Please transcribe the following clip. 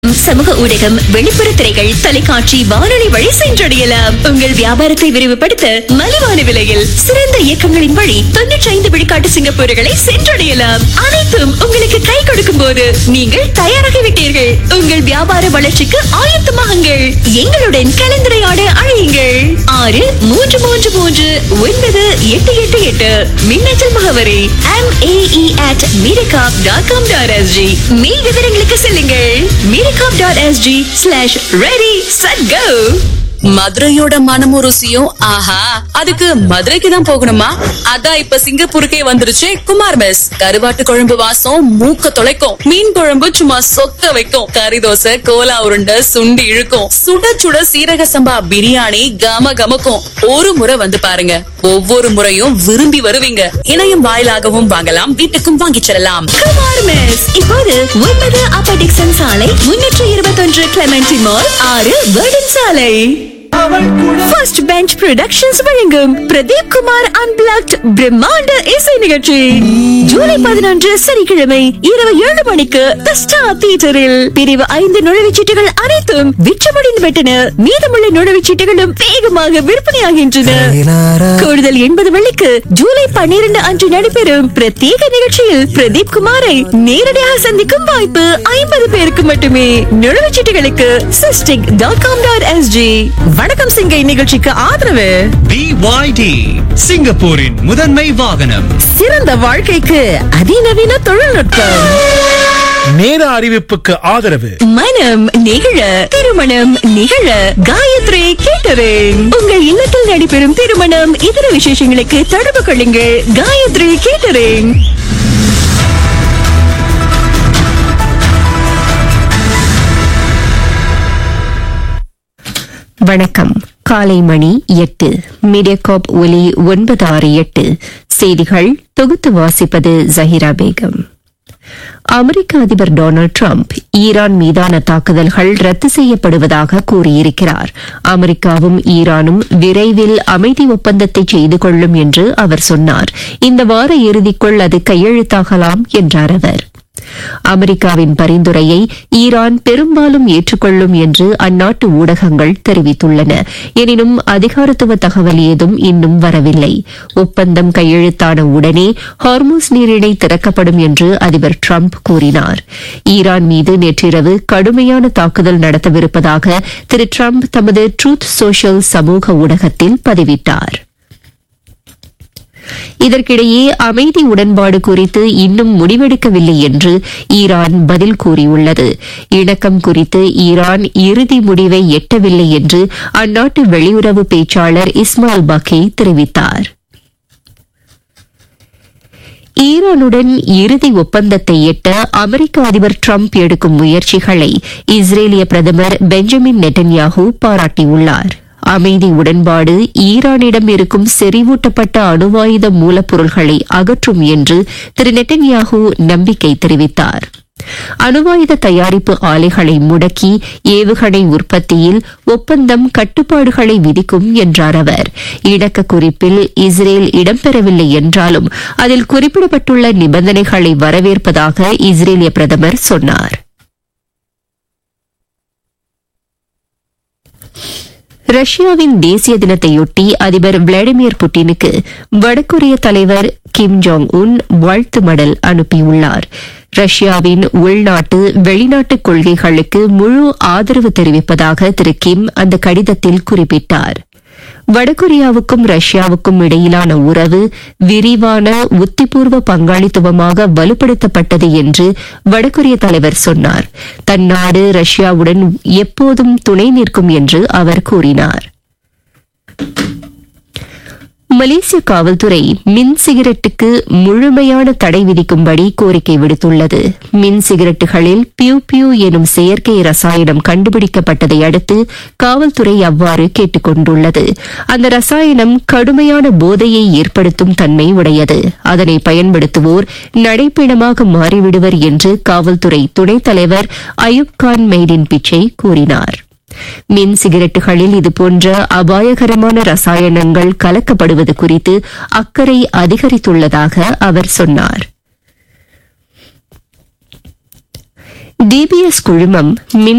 சமூக ஊடகம் வெளிப்புற திரைகள் தொலைக்காட்சி வானொலி வழி சென்றடையலாம் உங்கள் வியாபாரத்தை விரிவுபடுத்த மலிவான விலையில் சிறந்த இயக்கங்களின் வழி தொன்னூற்றி ஐந்து விழுக்காட்டு சிங்கப்பூர்களை சென்றடையலாம் அனைத்தும் உங்களுக்கு கை கொடுக்கும் போது நீங்கள் தயாராகிவிட்டீர்கள் உங்கள் வியாபார வளர்ச்சிக்கு ஆயத்தமாகுங்கள் எங்களுடன் கலந்துரையாட அழையுங்கள் ஆறு மூன்று மூன்று மூன்று ஒன்பது எட்டு எட்டு எட்டு மின்னஞ்சல் முகவரி எம் ஏஇ அட் மீரகாப் டாட் காம் டாட் எஸ்ஜி மேல் விவரங்களுக்கு செல்லுங்கள் மீரகாப் dot S G slash ready set go மதுரையோட மனமும் ருசியும் ஆஹா அதுக்கு மதுரைக்கு தான் போகணுமா அதான் இப்ப சிங்கப்பூருக்கே வந்துருச்சு குமார் மெஸ் கருவாட்டு குழம்பு வாசம் மூக்க தொலைக்கும் மீன் குழம்பு சும்மா சொக்க வைக்கும் கறி தோசை கோலா உருண்டை சுண்டி இழுக்கும் சுட சுட சீரக சம்பா பிரியாணி கம கமக்கும் ஒரு முறை வந்து பாருங்க ஒவ்வொரு முறையும் விரும்பி வருவீங்க இணையம் வாயிலாகவும் வாங்கலாம் வீட்டுக்கும் வாங்கிச் செல்லலாம் குமார் மெஸ் இப்போது ஒன்பது அப்ப டிக்சன் சாலை முன்னூற்று இருபத்தொன்று கிளமெண்டி மால் ஆறு வேர்டன் சாலை ஃபர்ஸ்ட் பெஞ்ச் ப்ரொடக்ஷன்ஸ் வழங்கும் பிரதீப் குமார் அன்பிளாக்ட் பிரம்மாண்ட இசை நிகழ்ச்சி ஜூலை பதினொன்று சனிக்கிழமை இரவு ஏழு மணிக்கு தி ஸ்டார் தியேட்டரில் பிரிவு ஐந்து நுழைவுச்சீட்டுகள் அனைத்தும் விற்று முடிந்து விட்டன மீதமுள்ள நுழைவுச்சீட்டுகளும் வேகமாக விற்பனையாகின்றன கூடுதல் எண்பது வெள்ளிக்கு ஜூலை பன்னிரண்டு அன்று நடைபெறும் பிரத்யேக நிகழ்ச்சியில் பிரதீப் குமாரை நேரடியாக சந்திக்கும் வாய்ப்பு ஐம்பது பேருக்கு மட்டுமே நுழைவுச்சீட்டுகளுக்கு சிஸ்டிக் டாட் காம் டாட் எஸ்ஜி வணக்கம் சிங்கை நிகழ்ச்சிக்கு ஆதரவு BYD சிங்கப்பூரின் முதன்மை வாகனம் சிறந்த வாழ்க்கைக்கு அதிநவீன தொழில்நுட்பம் நேர அறிவிப்புக்கு ஆதரவு மனம் நிகழ திருமணம் நிகழ காயத்ரி கேட்டரிங் உங்கள் இல்லத்தில் நடைபெறும் திருமணம் இதர விசேஷங்களுக்கு தொடர்பு கொள்ளுங்கள் காயத்ரி கேட்டரிங் வணக்கம் காலை மணி எட்டு மீடியாகாப் ஒலி ஒன்பது ஆறு எட்டு செய்திகள் தொகுத்து வாசிப்பது ஜஹிரா பேகம் அமெரிக்க அதிபர் டொனால்டு டிரம்ப் ஈரான் மீதான தாக்குதல்கள் ரத்து செய்யப்படுவதாக கூறியிருக்கிறார் அமெரிக்காவும் ஈரானும் விரைவில் அமைதி ஒப்பந்தத்தை செய்து கொள்ளும் என்று அவர் சொன்னார் இந்த வார இறுதிக்குள் அது கையெழுத்தாகலாம் என்றார் அவர் அமெரிக்காவின் பரிந்துரையை ஈரான் பெரும்பாலும் ஏற்றுக்கொள்ளும் என்று அந்நாட்டு ஊடகங்கள் தெரிவித்துள்ளன எனினும் அதிகாரத்துவ தகவல் ஏதும் இன்னும் வரவில்லை ஒப்பந்தம் கையெழுத்தான உடனே ஹார்மூஸ் நீரிணை திறக்கப்படும் என்று அதிபர் டிரம்ப் கூறினார் ஈரான் மீது நேற்றிரவு கடுமையான தாக்குதல் நடத்தவிருப்பதாக திரு டிரம்ப் தமது ட்ரூத் சோஷியல் சமூக ஊடகத்தில் பதிவிட்டார் இதற்கிடையே அமைதி உடன்பாடு குறித்து இன்னும் முடிவெடுக்கவில்லை என்று ஈரான் பதில் கூறியுள்ளது இணக்கம் குறித்து ஈரான் இறுதி முடிவை எட்டவில்லை என்று அந்நாட்டு வெளியுறவு பேச்சாளர் இஸ்மாயில் பக்கே தெரிவித்தார் ஈரானுடன் இறுதி ஒப்பந்தத்தை எட்ட அமெரிக்க அதிபர் டிரம்ப் எடுக்கும் முயற்சிகளை இஸ்ரேலிய பிரதமர் பெஞ்சமின் நெட்டன்யாகு பாராட்டியுள்ளார் அமைதி உடன்பாடு ஈரானிடம் இருக்கும் செறிவூட்டப்பட்ட அணுவாயுத மூலப்பொருள்களை அகற்றும் என்று திரு நெட்டன்யாகு நம்பிக்கை தெரிவித்தார் அணுவாயுத தயாரிப்பு ஆலைகளை முடக்கி ஏவுகணை உற்பத்தியில் ஒப்பந்தம் கட்டுப்பாடுகளை விதிக்கும் என்றார் அவர் இணக்க குறிப்பில் இஸ்ரேல் இடம்பெறவில்லை என்றாலும் அதில் குறிப்பிடப்பட்டுள்ள நிபந்தனைகளை வரவேற்பதாக இஸ்ரேலிய பிரதமர் சொன்னார் ரஷ்யாவின் தேசிய தினத்தையொட்டி அதிபர் விளாடிமிர் புட்டினுக்கு வடகொரிய தலைவர் கிம் ஜோங் உன் வாழ்த்து மடல் அனுப்பியுள்ளார் ரஷ்யாவின் உள்நாட்டு வெளிநாட்டு கொள்கைகளுக்கு முழு ஆதரவு தெரிவிப்பதாக திரு கிம் அந்த கடிதத்தில் குறிப்பிட்டார் வடகொரியாவுக்கும் ரஷ்யாவுக்கும் இடையிலான உறவு விரிவான உத்திபூர்வ பங்காளித்துவமாக வலுப்படுத்தப்பட்டது என்று வடகொரிய தலைவர் சொன்னார் தன் நாடு ரஷ்யாவுடன் எப்போதும் துணை நிற்கும் என்று அவர் கூறினார் மலேசிய காவல்துறை மின் சிகரெட்டுக்கு முழுமையான தடை விதிக்கும்படி கோரிக்கை விடுத்துள்ளது மின் சிகரெட்டுகளில் பியூ பியூ எனும் செயற்கை ரசாயனம் கண்டுபிடிக்கப்பட்டதை அடுத்து காவல்துறை அவ்வாறு கேட்டுக் கொண்டுள்ளது அந்த ரசாயனம் கடுமையான போதையை ஏற்படுத்தும் தன்மை உடையது அதனை பயன்படுத்துவோர் நடைப்பிணமாக மாறிவிடுவர் என்று காவல்துறை துணைத் தலைவர் அயூப் கான் மெய்டின் பிச்சை கூறினார் மின் சிகரெட்டுகளில் இதுபோன்ற அபாயகரமான ரசாயனங்கள் கலக்கப்படுவது குறித்து அக்கறை அதிகரித்துள்ளதாக அவர் சொன்னார் டிபிஎஸ் குழுமம் மின்